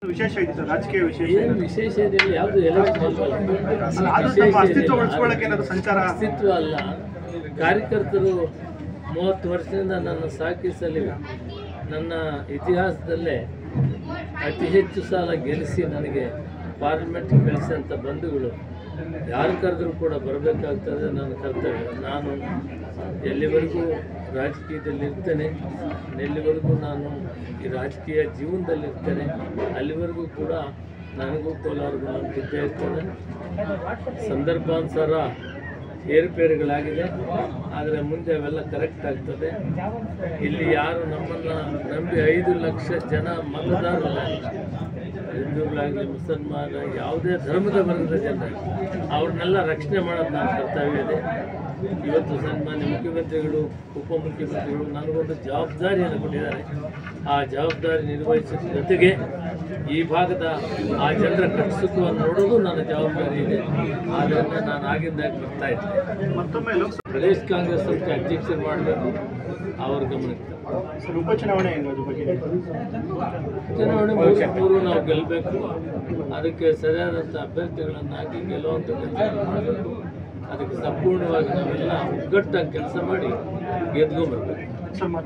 ವಿಶೇಷ ಇದೆ ಸರ್ ರಾಜಕೀಯ ವಿಶೇಷ ಏನು ವಿಶೇಷ ಏನಿಲ್ಲ ಯಾವುದು ಎಲೆಕ್ಷನ್ ಅಲ್ವಲ್ಲ ಅಲ್ಲ, ಆದ್ರೂ ವಿಶೇಷ ತಮ್ಮ ಅಸ್ತಿತ್ವ ಏನಿಲ್ಲ. ಉಳಿಸ್ಕೊಳ್ಳೋಕೆ ಏನಾದ್ರು ಸಂಚಾರ ಅಸ್ತಿತ್ವ ಅಲ್ಲ ಕಾರ್ಯಕರ್ತರು ಮೂವತ್ತು ವರ್ಷದಿಂದ ನನ್ನ ಸಾಕಿ ಸಲಿವೆ ನನ್ನ ಇತಿಹಾಸದಲ್ಲೇ ಅತಿ ಹೆಚ್ಚು ಸಾಲ ಗೆಲ್ಲಿಸಿ ನನಗೆ ಪಾರ್ಲಿಮೆಂಟ್ ಕಳಿಸಿದಂಥ ಬಂಧುಗಳು ಯಾರು ಕರೆದರೂ ಕೂಡ ಬರಬೇಕಾಗ್ತದೆ ನನ್ನ ಕರ್ತವ್ಯ ನಾನು ಎಲ್ಲಿವರೆಗೂ ರಾಜಕೀಯದಲ್ಲಿ ಇರ್ತೇನೆ ಎಲ್ಲಿವರೆಗೂ ನಾನು ಈ ರಾಜಕೀಯ ಜೀವನದಲ್ಲಿರ್ತೇನೆ ಅಲ್ಲಿವರೆಗೂ ಕೂಡ ನನಗೂ ಕೋಲಾರಗೂ ನಂಬಿಕೆ ಇರ್ತದೆ ಸಂದರ್ಭಾನುಸಾರ ಏರುಪೇರುಗಳಾಗಿದೆ ಆದರೆ ಮುಂದೆ ಅವೆಲ್ಲ ಕರೆಕ್ಟ್ ಆಗ್ತದೆ ಇಲ್ಲಿ ಯಾರು ನಮ್ಮನ್ನು ನಂಬಿ ಐದು ಲಕ್ಷ ಜನ ಮತದಾರರಲ್ಲ ಹಿಂದೂಗಳಾಗಲಿ ಮುಸಲ್ಮಾನ ಯಾವುದೇ ಧರ್ಮದ ವರ್ಗದ ಜನ ಅವ್ರನ್ನೆಲ್ಲ ರಕ್ಷಣೆ ಮಾಡೋದು ನನ್ನ ಕರ್ತವ್ಯ ಇದೆ ಇವತ್ತು ಸನ್ಮಾನ್ಯ ಮುಖ್ಯಮಂತ್ರಿಗಳು ಉಪಮುಖ್ಯಮಂತ್ರಿಗಳು ನನಗೊಂದು ಜವಾಬ್ದಾರಿಯನ್ನು ಕೊಟ್ಟಿದ್ದಾರೆ ಆ ಜವಾಬ್ದಾರಿ ನಿರ್ವಹಿಸಿದ ಜೊತೆಗೆ ಈ ಭಾಗದ ಆ ಜನರ ಕಷ್ಟ ಸುಖವನ್ನು ನೋಡೋದು ನನ್ನ ಜವಾಬ್ದಾರಿ ಇದೆ ಆದ್ದರಿಂದ ನಾನು ಆಗಿಂದಾಗ ಬರ್ತಾ ಇದ್ದೆ ಮತ್ತೊಮ್ಮೆ ಲೋಕಸಭಾ ಪ್ರದೇಶ ಕಾಂಗ್ರೆಸ್ ಅಂತ ಅಧ್ಯಕ್ಷರು ಮಾಡಬೇಕು ಅವ್ರ ಗಮನಕ್ಕೆ ಸರ್ ಉಪಚುನಾವಣೆ ಏನು ಅದ್ರ ಬಗ್ಗೆ ಚುನಾವಣೆ ಮುಗಿದ ಪೂರ್ವ ನಾವು ಗೆಲ್ಲಬೇಕು ಅದಕ್ಕೆ ಸರಿಯಾದಂಥ ಅಭ್ಯರ್ಥಿಗಳನ್ನು ಹಾಕಿ ಗೆಲ್ಲುವಂಥ ಕೆಲಸ ಮಾಡಬೇಕು ಅದಕ್ಕೆ ಸಂಪೂರ್ಣವಾಗಿ ನಾವೆಲ್ಲ ಒಗ್ಗಟ್ಟಾಗಿ ಕೆಲಸ ಮಾಡಿ ಗೆದ್ಕೊಂಡ್ಬರ್ಬೇಕು ಸರ್